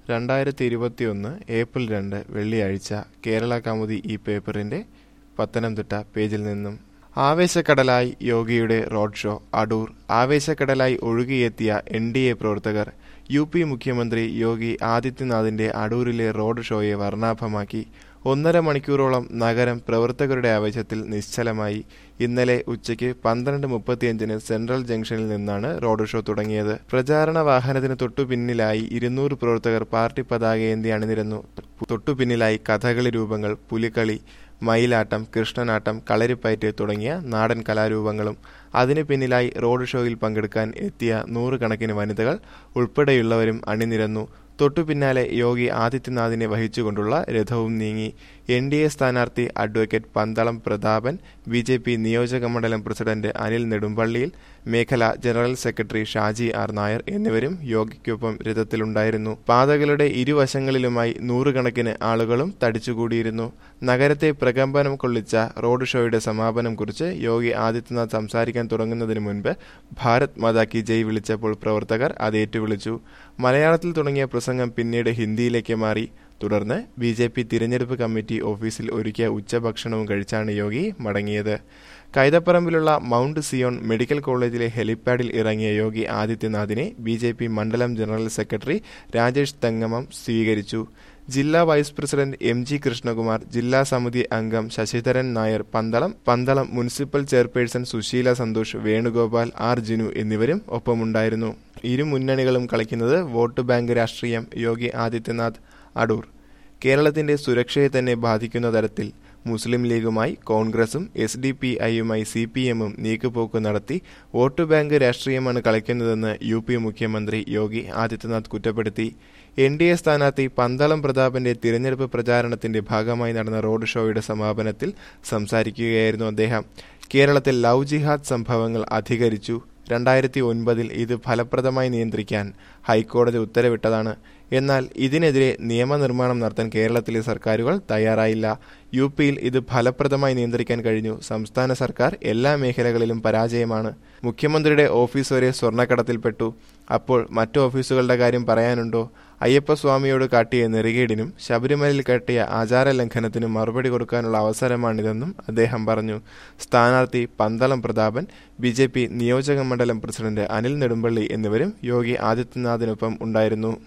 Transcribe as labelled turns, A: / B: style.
A: രണ്ടായിരത്തി ഇരുപത്തിയൊന്ന് ഏപ്രിൽ രണ്ട് വെള്ളിയാഴ്ച കേരള കൗമുദി ഈ പേപ്പറിന്റെ പത്തനംതിട്ട പേജിൽ നിന്നും ആവേശക്കടലായി യോഗിയുടെ റോഡ് ഷോ അടൂർ ആവേശക്കടലായി ഒഴുകിയെത്തിയ എൻ ഡി എ പ്രവർത്തകർ യു പി മുഖ്യമന്ത്രി യോഗി ആദിത്യനാഥിന്റെ അടൂരിലെ റോഡ് ഷോയെ വർണ്ണാഭമാക്കി ഒന്നര മണിക്കൂറോളം നഗരം പ്രവർത്തകരുടെ ആവേശത്തിൽ നിശ്ചലമായി ഇന്നലെ ഉച്ചയ്ക്ക് പന്ത്രണ്ട് മുപ്പത്തിയഞ്ചിന് സെൻട്രൽ ജംഗ്ഷനിൽ നിന്നാണ് റോഡ് ഷോ തുടങ്ങിയത് പ്രചാരണ വാഹനത്തിന് തൊട്ടുപിന്നിലായി ഇരുന്നൂറ് പ്രവർത്തകർ പാർട്ടി പതാകയേന്തി അണിനിരന്നു തൊട്ടുപിന്നിലായി കഥകളി രൂപങ്ങൾ പുലിക്കളി മയിലാട്ടം കൃഷ്ണനാട്ടം കളരിപ്പയറ്റ് തുടങ്ങിയ നാടൻ കലാരൂപങ്ങളും അതിനു പിന്നിലായി റോഡ് ഷോയിൽ പങ്കെടുക്കാൻ എത്തിയ നൂറുകണക്കിന് വനിതകൾ ഉൾപ്പെടെയുള്ളവരും അണിനിരന്നു തൊട്ടു പിന്നാലെ യോഗി ആദിത്യനാഥിനെ വഹിച്ചുകൊണ്ടുള്ള രഥവും നീങ്ങി എൻ ഡി എ സ്ഥാനാർത്ഥി advocate Pandalam Prathapan B J P നിയോജകമണ്ഡലം പ്രസിഡന്റ് അനിൽ നെടുമ്പള്ളിയിൽ മേഖല general secretary Shaji R Nair എന്നിവരും യോഗിക്കൊപ്പം രഥത്തിലുണ്ടായിരുന്നു പാതകളുടെ ഇരുവശങ്ങളിലുമായി നൂറുകണക്കിന് ആളുകളും തടിച്ചുകൂടിയിരുന്നു നഗരത്തെ പ്രകമ്പനം കൊള്ളിച്ച റോഡ് ഷോയുടെ സമാപനം കുറിച്ച് യോഗി ആദിത്യനാഥ് സംസാരിക്കാൻ തുടങ്ങുന്നതിന് മുൻപ് ഭാരത് മാതാ കി ജയ് വിളിച്ചപ്പോൾ പ്രവർത്തകർ അത് ഏറ്റുവിളിച്ചു മലയാളത്തിൽ തുടങ്ങിയ പ്രസംഗം പിന്നീട് ഹിന്ദിയിലേക്ക് മാറി തുടർന്ന് ബി ജെ പി തിരഞ്ഞെടുപ്പ് കമ്മിറ്റി ഓഫീസിൽ ഒരുക്കിയ ഉച്ചഭക്ഷണവും കഴിച്ചാണ് യോഗി മടങ്ങിയത് കൈതപ്പറമ്പിലുള്ള മൗണ്ട് സിയോൺ മെഡിക്കൽ കോളേജിലെ ഹെലിപ്പാഡിൽ ഇറങ്ങിയ യോഗി ആദിത്യനാഥിനെ ബി ജെ പി മണ്ഡലം ജനറൽ സെക്രട്ടറി രാജേഷ് തങ്കമം സ്വീകരിച്ചു ജില്ലാ vice president M G Krishnakumar ജില്ലാ സമിതി അംഗം Sasidharan Nair Pandalam Pandalam municipal chairperson Susheela Santhosh Venugopal R Jinu എന്നിവരും ഒപ്പമുണ്ടായിരുന്നു ഇരു മുന്നണികളും കളിക്കുന്നത് വോട്ട് ബാങ്ക് രാഷ്ട്രീയം യോഗി ആദിത്യനാഥ് അടൂർ കേരളത്തിന്റെ സുരക്ഷയെ തന്നെ ബാധിക്കുന്ന തരത്തിൽ മുസ്ലിം ലീഗുമായി കോൺഗ്രസും എസ് ഡി പി ഐയുമായി സി പി എമ്മും നീക്കുപോക്ക് നടത്തി വോട്ട് ബാങ്ക് രാഷ്ട്രീയമാണ് കളിക്കുന്നതെന്ന് യു പി മുഖ്യമന്ത്രി യോഗി ആദിത്യനാഥ് കുറ്റപ്പെടുത്തി എൻ ഡി എ സ്ഥാനാർത്ഥി പന്തളം പ്രതാപന്റെ തിരഞ്ഞെടുപ്പ് പ്രചാരണത്തിന്റെ ഭാഗമായി നടന്ന റോഡ് ഷോയുടെ സമാപനത്തിൽ സംസാരിക്കുകയായിരുന്നു അദ്ദേഹം കേരളത്തിൽ ലവ് ജിഹാദ് സംഭവങ്ങൾ അധികരിച്ചു രണ്ടായിരത്തി ഒൻപതിൽ ഇത് ഫലപ്രദമായി നിയന്ത്രിക്കാൻ ഹൈക്കോടതി ഉത്തരവിട്ടതാണ് എന്നാൽ ഇതിനെതിരെ നിയമനിർമ്മാണം നടത്താൻ കേരളത്തിലെ സർക്കാരുകൾ തയ്യാറായില്ല യു പിയിൽ ഇത് ഫലപ്രദമായി നിയന്ത്രിക്കാൻ കഴിഞ്ഞു സംസ്ഥാന സർക്കാർ എല്ലാ മേഖലകളിലും പരാജയമാണ് മുഖ്യമന്ത്രിയുടെ ഓഫീസ് വരെ സ്വർണ്ണക്കടത്തിൽപ്പെട്ടു അപ്പോൾ മറ്റു ഓഫീസുകളുടെ കാര്യം പറയാനുണ്ടോ അയ്യപ്പസ്വാമിയോട് കാട്ടിയ നെറികേടിനും ശബരിമലയിൽ കാട്ടിയ ആചാര ലംഘനത്തിനും മറുപടി കൊടുക്കാനുള്ള അവസരമാണിതെന്നും അദ്ദേഹം പറഞ്ഞു സ്ഥാനാർത്ഥി Pandalam Prathapan B J P നിയോജക മണ്ഡലം പ്രസിഡന്റ് അനിൽ നെടുമ്പള്ളി എന്നിവരും യോഗി ആദിത്യനാഥിനൊപ്പം ഉണ്ടായിരുന്നു